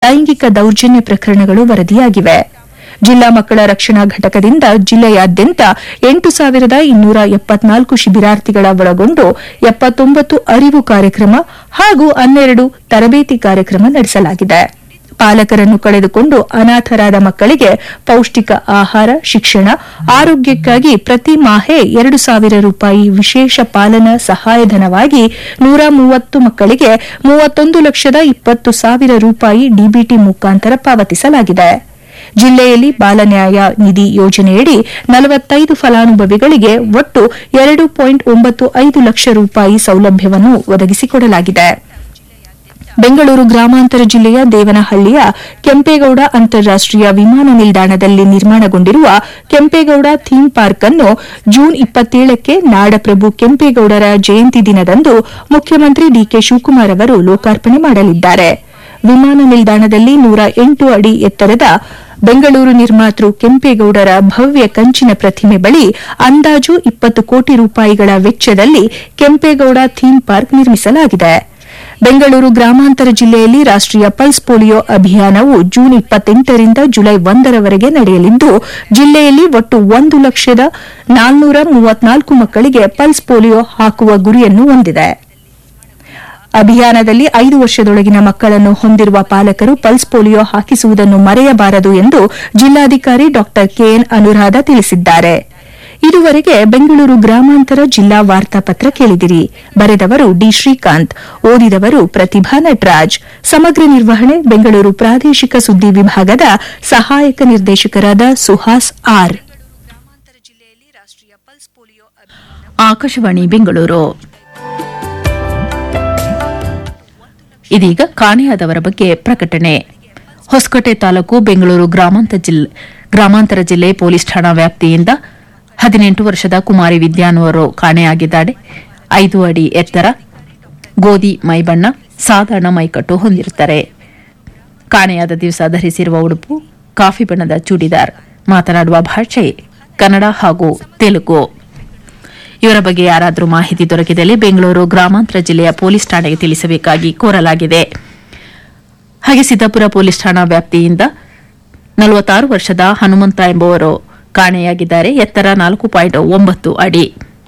ಲೈಂಗಿಕ ದೌರ್ಜನ್ಯ ಪ್ರಕರಣಗಳು ವರದಿಯಾಗಿವೆ ಜಿಲ್ಲಾ ಮಕ್ಕಳ ರಕ್ಷಣಾ ಘಟಕದಿಂದ ಜಿಲ್ಲೆಯಾದ್ಯಂತ ಎಂಟು ಸಾವಿರದ ಇನ್ನೂರ ಎಪ್ಪತ್ನಾಲ್ಕು ಶಿಬಿರಾರ್ಥಿಗಳ ಒಳಗೊಂಡು ಎಪ್ಪತ್ತೊಂಬತ್ತು ಅರಿವು ಕಾರ್ಯಕ್ರಮ ಹಾಗೂ ಹನ್ನೆರಡು ತರಬೇತಿ ಕಾರ್ಯಕ್ರಮ ನಡೆಸಲಾಗಿದೆ ಪಾಲಕರನ್ನು ಕಳೆದುಕೊಂಡು ಅನಾಥರಾದ ಮಕ್ಕಳಿಗೆ ಪೌಷ್ಟಿಕ ಆಹಾರ ಶಿಕ್ಷಣ ಆರೋಗ್ಯಕ್ಕಾಗಿ ಪ್ರತಿ ಮಾಹೆ ಎರಡು ಸಾವಿರ ರೂಪಾಯಿ ವಿಶೇಷ ಪಾಲನಾ ಸಹಾಯಧನವಾಗಿ ನೂರ ಮೂವತ್ತು ಮಕ್ಕಳಿಗೆ ಮೂವತ್ತೊಂದು ಲಕ್ಷದ ಇಪ್ಪತ್ತು ಸಾವಿರ ರೂಪಾಯಿ ಡಿಬಿಟಿ ಮುಖಾಂತರ ಪಾವತಿಸಲಾಗಿದೆ ಜಿಲ್ಲೆಯಲ್ಲಿ ಬಾಲ ನ್ಯಾಯ ನಿಧಿ ಯೋಜನೆಯಡಿ ನಲವತ್ತೈದು ಫಲಾನುಭವಿಗಳಿಗೆ ಒಟ್ಟು ಎರಡು ಪಾಯಿಂಟ್ ಒಂಬತ್ತು ಐದು ಲಕ್ಷ ರೂಪಾಯಿ ಸೌಲಭ್ಯವನ್ನು ಒದಗಿಸಿಕೊಡಲಾಗಿದೆ ಬೆಂಗಳೂರು ಗ್ರಾಮಾಂತರ ಜಿಲ್ಲೆಯ ದೇವನಹಳ್ಳಿಯ ಕೆಂಪೇಗೌಡ ಅಂತಾರಾಷ್ಟೀಯ ವಿಮಾನ ನಿಲ್ದಾಣದಲ್ಲಿ ನಿರ್ಮಾಣಗೊಂಡಿರುವ ಕೆಂಪೇಗೌಡ ಥೀಮ್ ಪಾರ್ಕ್ ಅನ್ನು ಜೂನ್ ಇಪ್ಪತ್ತೇಳಕ್ಕೆ ನಾಡಪ್ರಭು ಕೆಂಪೇಗೌಡರ ಜಯಂತಿ ದಿನದಂದು ಮುಖ್ಯಮಂತ್ರಿ ಡಿಕೆ ಶಿವಕುಮಾರ್ ಅವರು ಲೋಕಾರ್ಪಣೆ ಮಾಡಲಿದ್ದಾರೆ ವಿಮಾನ ನಿಲ್ದಾಣದಲ್ಲಿ ನೂರ ಎಂಟು ಅಡಿ ಎತ್ತರದ ಬೆಂಗಳೂರು ನಿರ್ಮಾತೃ ಕೆಂಪೇಗೌಡರ ಭವ್ಯ ಕಂಚಿನ ಪ್ರತಿಮೆ ಬಳಿ ಅಂದಾಜು ಇಪ್ಪತ್ತು ಕೋಟಿ ರೂಪಾಯಿಗಳ ವೆಚ್ಚದಲ್ಲಿ ಕೆಂಪೇಗೌಡ ಥೀಮ್ ಪಾರ್ಕ್ ನಿರ್ಮಿಸಲಾಗಿದೆ ಬೆಂಗಳೂರು ಗ್ರಾಮಾಂತರ ಜಿಲ್ಲೆಯಲ್ಲಿ ರಾಷ್ಟೀಯ ಪಲ್ಸ್ ಪೋಲಿಯೋ ಅಭಿಯಾನವು ಜೂನ್ ಇಪ್ಪತ್ತೆಂಟರಿಂದ ಜುಲೈ ಒಂದರವರೆಗೆ ನಡೆಯಲಿದ್ದು ಜಿಲ್ಲೆಯಲ್ಲಿ ಒಟ್ಟು ಒಂದು ಲಕ್ಷದ ನಾಲ್ನೂರ ಮೂವತ್ನಾಲ್ಕು ಮಕ್ಕಳಿಗೆ ಪಲ್ಸ್ ಪೋಲಿಯೋ ಹಾಕುವ ಗುರಿಯನ್ನು ಹೊಂದಿದೆ ಅಭಿಯಾನದಲ್ಲಿ ಐದು ವರ್ಷದೊಳಗಿನ ಮಕ್ಕಳನ್ನು ಹೊಂದಿರುವ ಪಾಲಕರು ಪಲ್ಸ್ ಪೋಲಿಯೋ ಹಾಕಿಸುವುದನ್ನು ಮರೆಯಬಾರದು ಎಂದು ಜಿಲ್ಲಾಧಿಕಾರಿ ಡಾ ಕೆಎನ್ ಅನುರಾಧ ತಿಳಿಸಿದ್ದಾರೆ ಇದುವರೆಗೆ ಬೆಂಗಳೂರು ಗ್ರಾಮಾಂತರ ಜಿಲ್ಲಾ ವಾರ್ತಾಪತ್ರ ಕೇಳಿದಿರಿ ಬರೆದವರು ಡಿ ಶ್ರೀಕಾಂತ್ ಓದಿದವರು ಪ್ರತಿಭಾ ನಟರಾಜ್ ಸಮಗ್ರ ನಿರ್ವಹಣೆ ಬೆಂಗಳೂರು ಪ್ರಾದೇಶಿಕ ಸುದ್ದಿ ವಿಭಾಗದ ಸಹಾಯಕ ನಿರ್ದೇಶಕರಾದ ಸುಹಾಸ್ ಆರ್ ಆಕಾಶವಾಣಿ ಬೆಂಗಳೂರು ಇದೀಗ ಕಾಣೆಯಾದವರ ಬಗ್ಗೆ ಪ್ರಕಟಣೆ ಹೊಸಕೋಟೆ ತಾಲೂಕು ಬೆಂಗಳೂರು ಗ್ರಾಮಾಂತರ ಜಿಲ್ಲೆ ಗ್ರಾಮಾಂತರ ಜಿಲ್ಲೆ ಪೊಲೀಸ್ ಠಾಣಾ ವ್ಯಾಪ್ತಿಯಿಂದ ಹದಿನೆಂಟು ವರ್ಷದ ಕುಮಾರಿ ವಿದ್ಯಾನುವರು ಕಾಣೆಯಾಗಿದ್ದಾರೆ ಐದು ಅಡಿ ಎತ್ತರ ಗೋಧಿ ಮೈಬಣ್ಣ ಸಾಧಾರಣ ಮೈಕಟ್ಟು ಹೊಂದಿರುತ್ತಾರೆ ಕಾಣೆಯಾದ ದಿವಸ ಧರಿಸಿರುವ ಉಡುಪು ಕಾಫಿ ಬಣ್ಣದ ಚೂಡಿದಾರ್ ಮಾತನಾಡುವ ಭಾಷೆ ಕನ್ನಡ ಹಾಗೂ ತೆಲುಗು ಇವರ ಬಗ್ಗೆ ಯಾರಾದರೂ ಮಾಹಿತಿ ದೊರಕಿದಲ್ಲಿ ಬೆಂಗಳೂರು ಗ್ರಾಮಾಂತರ ಜಿಲ್ಲೆಯ ಪೊಲೀಸ್ ಠಾಣೆಗೆ ತಿಳಿಸಬೇಕಾಗಿ ಕೋರಲಾಗಿದೆ ಹಾಗೆ ಸಿದ್ದಾಪುರ ಪೊಲೀಸ್ ಠಾಣಾ ವ್ಯಾಪ್ತಿಯಿಂದ ನಲವತ್ತಾರು ವರ್ಷದ ಹನುಮಂತ ಎಂಬುವರು ಕಾಣೆಯಾಗಿದ್ದಾರೆ ಎತ್ತರ ನಾಲ್ಕು ಪಾಯಿಂಟ್ ಒಂಬತ್ತು ಅಡಿ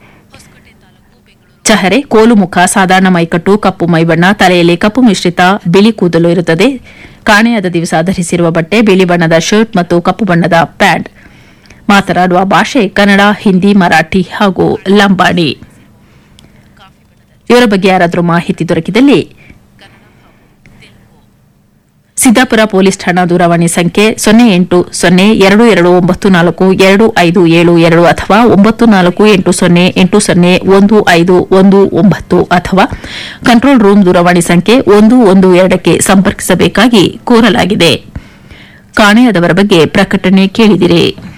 ಚಹರೆ ಕೋಲು ಮುಖ ಸಾಧಾರಣ ಮೈಕಟ್ಟು ಕಪ್ಪು ಮೈಬಣ್ಣ ತಲೆಯಲ್ಲಿ ಕಪ್ಪು ಮಿಶ್ರಿತ ಬಿಳಿ ಕೂದಲು ಇರುತ್ತದೆ ಕಾಣೆಯಾದ ದಿವಸ ಧರಿಸಿರುವ ಬಟ್ಟೆ ಬಿಳಿ ಬಣ್ಣದ ಶರ್ಟ್ ಮತ್ತು ಕಪ್ಪು ಬಣ್ಣದ ಪ್ಯಾಂಟ್ ಮಾತನಾಡುವ ಭಾಷೆ ಕನ್ನಡ ಹಿಂದಿ ಮರಾಠಿ ಹಾಗೂ ಲಂಬಾಣಿ ಇವರ ಬಗ್ಗೆ ಯಾರಾದರೂ ಮಾಹಿತಿ ದೊರಕಿದಲ್ಲಿ ಸಿದ್ದಾಪುರ ಪೊಲೀಸ್ ಠಾಣಾ ದೂರವಾಣಿ ಸಂಖ್ಯೆ ಸೊನ್ನೆ ಎಂಟು ಸೊನ್ನೆ ಎರಡು ಎರಡು ಒಂಬತ್ತು ನಾಲ್ಕು ಎರಡು ಐದು ಏಳು ಎರಡು ಅಥವಾ ಒಂಬತ್ತು ನಾಲ್ಕು ಎಂಟು ಸೊನ್ನೆ ಎಂಟು ಸೊನ್ನೆ ಒಂದು ಐದು ಒಂದು ಒಂಬತ್ತು ಅಥವಾ ಕಂಟ್ರೋಲ್ ರೂಮ್ ದೂರವಾಣಿ ಸಂಖ್ಯೆ ಒಂದು ಒಂದು ಎರಡಕ್ಕೆ ಸಂಪರ್ಕಿಸಬೇಕಾಗಿ ಕೋರಲಾಗಿದೆ ಕಾಣೆಯಾದವರ ಬಗ್ಗೆ ಪ್ರಕಟಣೆ ಕೇಳಿದಿರಿ